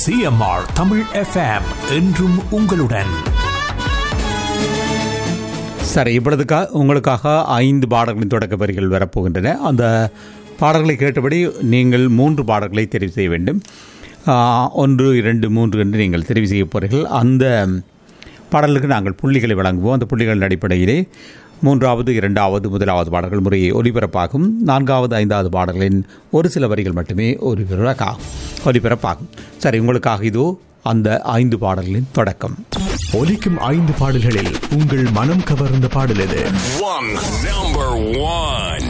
CMR Tamil FM என்றும் உங்களுடன் சரி இப்பொழுதுக்கா உங்களுக்காக ஐந்து பாடல்களின் தொடக்க வரிகள் வரப்போகின்றன அந்த பாடல்களை கேட்டபடி நீங்கள் மூன்று பாடல்களை தெரிவு செய்ய வேண்டும் ஆ, ஒன்று இரண்டு மூன்று என்று நீங்கள் தெரிவு செய்ய போகிறீர்கள் அந்த பாடலுக்கு நாங்கள் புள்ளிகளை வழங்குவோம் அந்த புள்ளிகளின் அடிப்படையிலே மூன்றாவது இரண்டாவது முதலாவது பாடல்கள் முறையே ஒலிபரப்பாகும் நான்காவது ஐந்தாவது பாடல்களின் ஒரு சில வரிகள் மட்டுமே ஒலிபரப்பாகும் ஒலிபரப்பாகும் சரி உங்களுக்காக இதோ அந்த ஐந்து பாடல்களின் தொடக்கம் ஒலிக்கும் ஐந்து பாடல்களில் உங்கள் மனம் கவர்ந்த பாடல் எது One number one.